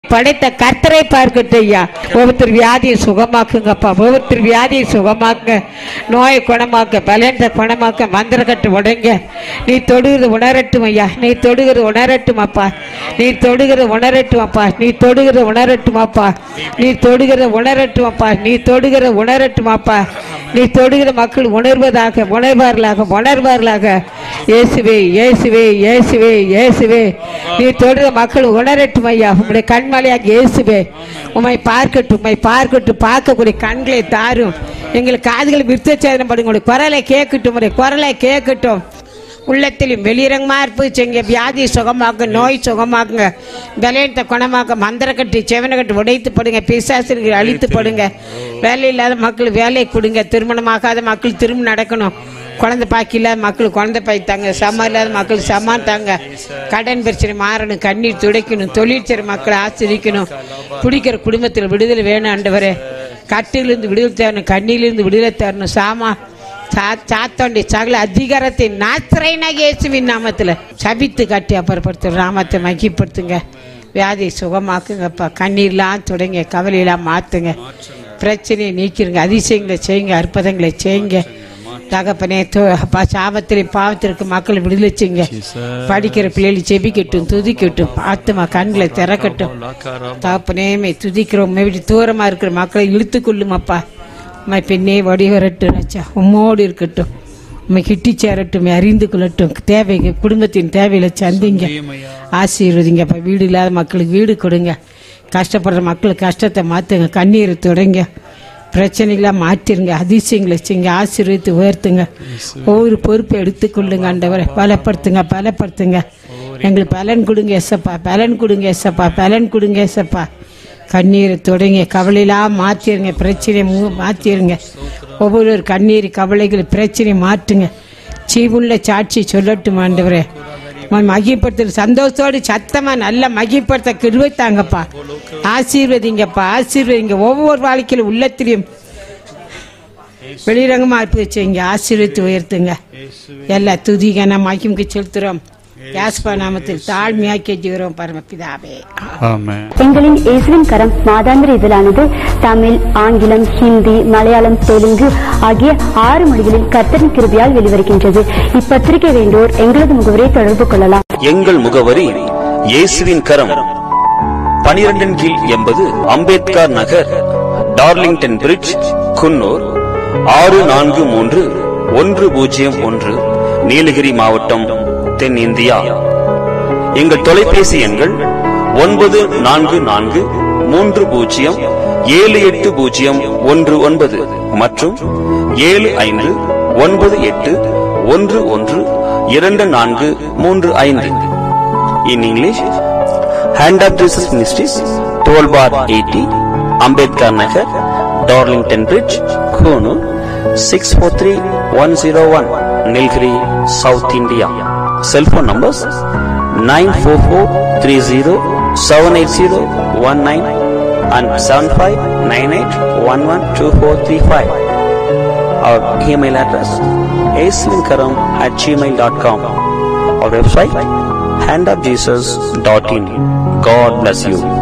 படைத்த கர்த்தரை பார்க்கட்டும் ஐயா ஒவ்வொருத்தர் வியாதியை சுகமாக்குங்கப்பா ஒவ்வொருத்தர் வியாதியை சுகமாக்குங்க நோயை குணமாக்க பலன்த குணமாக்க மந்திரக்கட்டு உடைங்க நீ தொடுகிறது உணரட்டும் ஐயா நீ தொடுகிறது உணரட்டும் அப்பா நீ தொடுகிறது உணரட்டும் அப்பா நீ தொடுகிறது உணரட்டும் அப்பா நீ தொடுகிற உணரட்டும் அப்பா நீ தொடுகிற உணரட்டும் அப்பா நீ தொடுகிற மக்கள் உணர்வதாக உணர்வார்களாக உணர்வார்களாக இயேசுவே இயேசுவே இயேசுவே இயேசுவே நீ தொடுகிற மக்கள் உணரட்டும் ஐயா உங்களுடைய கண்மலையாக இயேசுவே உம்மை பார்க்கட்டும் உம்மை பார்க்கட்டும் பார்க்கக்கூடிய கண்களை தாரும் எங்களுக்கு காதுகளை விருத்தச்சேதனம் பண்ணுங்க உங்களுடைய குரலை கேட்கட்டும் உங்களுடைய குரலை கேட்கட்டும் உள்ளத்திலும் வெளியிறங்கமா இருப்பு செய்ங்க வியாதி சுகமாக்கு நோய் சுகமாக்குங்க பலயத்தை குணமாக்க மந்திரக்கட்டு செவனக்கட்டு உடைத்து படுங்க பிசாசிற்கு அழித்து படுங்க வேலை இல்லாத மக்கள் வேலை கொடுங்க திருமணமாகாத மக்கள் திரும்ப நடக்கணும் குழந்தை பாக்கி இல்லாத மக்கள் குழந்தை பாய் தாங்க சமம் இல்லாத மக்கள் சமான் தாங்க கடன் பிரச்சனை மாறணும் கண்ணீர் துடைக்கணும் தொழில் செய்கிற மக்களை ஆசிரிக்கணும் குடிக்கிற குடும்பத்தில் விடுதலை வேணும் ஆண்டவரே கட்டிலிருந்து விடுதலை தரணும் கண்ணிலிருந்து விடுதலை தரணும் சாமா சா- சாத்தாண்டி சகல அதிகாரத்தை நாத்திரைனாக இயேசுவின் நாமத்தில் சபித்து கட்டி அப்புறப்படுத்து நாமத்தை மகிப்படுத்துங்க வியாதியை சுகமாக்குங்கப்பா கண்ணீர்லாம் தொடங்க கவலையெல்லாம் மாற்றுங்க பிரச்சனையை நீக்கிருங்க அதிசயங்களை செய்யுங்க அற்புதங்களை செய்யுங்க தகப்பனே தோ- அப்பா சாபத்திலே பாவத்திற்கு மக்கள் விடுதலை செய்யுங்க படிக்கிற பிள்ளைகள் செபிக்கட்டும் துதிக்கட்டும் ஆத்துமா கண்களை திறக்கட்டும் தகப்பனேமே துதிக்கிறோம் விட்டு தூரமா இருக்கிற மக்களை இழுத்துக்கொள்ளும் அப்பா உம்மை பெண்ணே வடி வரட்டும் ராஜா உம்மோடு இருக்கட்டும் உம்மை கிட்டி சேரட்டும் உம்மை அறிந்து கொள்ளட்டும் தேவைங்க குடும்பத்தின் தேவைகளை சந்திங்க ஆசீர்வதிங்க அப்பா வீடு இல்லாத மக்களுக்கு வீடு கொடுங்க கஷ்டப்படுற மக்களுக்கு கஷ்டத்தை மாற்றுங்க கண்ணீரை தொடங்க பிரச்சனைகளை மாற்றிருங்க அதிசயங்களை செய்யுங்க ஆசீர்வதித்து உயர்த்துங்க ஒவ்வொரு பொறுப்பை எடுத்துக்கொள்ளுங்க ஆண்டவரை பலப்படுத்துங்க பலப்படுத்துங்க எங்களுக்கு பலன் கொடுங்க எசப்பா பலன் கொடுங்க எசப்பா பலன் கொடுங்க எசப்பா கண்ணீரை தொடங்க கவலையெல்லாம் மாற்றிருங்க பிரச்சனையை மூ மாற்றிருங்க ஒவ்வொரு கண்ணீர் கவலைகள் பிரச்சனை மாற்றுங்க சீவுள்ள சாட்சி சொல்லட்டும் ஆண்டவரே மகிப்படுத்த சந்தோஷத்தோடு சத்தமா நல்லா மகிப்படுத்த கிருவை தாங்கப்பா ஆசீர்வதிங்கப்பா ஆசீர்வதிங்க ஒவ்வொரு வாழ்க்கையில உள்ளத்திலையும் வெளிரங்கமா இருப்பு வச்சுங்க ஆசீர்வதித்து உயர்த்துங்க எல்லா துதிகன மகிமுக்கு செலுத்துறோம் யாஸ்பா நாமத்தில் தாழ்மையாக்கி கெஞ்சுகிறோம் பரமபிதாவே ஆமென் எங்களின் இயேசுவின் கரம் மாதாந்திர இதழானது தமிழ் ஆங்கிலம் ஹிந்தி மலையாளம் தெலுங்கு ஆகிய ஆறு மொழிகளில் கர்த்தரின் கிருபியால் வெளிவருகின்றது இப்பத்திரிகை வேண்டோர் எங்களது முகவரியை தொடர்பு கொள்ளலாம் எங்கள் முகவரி இயேசுவின் கரம் பனிரெண்டின் கீழ் எண்பது அம்பேத்கர் நகர் டார்லிங்டன் பிரிட்ஜ் குன்னூர் ஆறு நான்கு மூன்று ஒன்று பூஜ்ஜியம் ஒன்று நீலகிரி மாவட்டம் தென்னிந்தியா எங்கள் தொலைபேசி எண்கள் ஒன்பது நான்கு நான்கு மூன்று பூஜ்ஜியம் ஏழு எட்டு பூஜ்ஜியம் ஒன்று ஒன்பது மற்றும் ஏழு ஐந்து ஒன்பது எட்டு ஒன்று ஒன்று இரண்டு நான்கு மூன்று ஐந்து in English hand of Jesus ministries twelve bar eighty Ambedkar Nagar Darlington bridge Coonoor six four three one zero one Nilgiri south India cellphone numbers nine four four three zero seven eight zero one nine and seven five nine eight one one two four three five our email address aswinkaram at gmail.com our website handofjesus.in god bless you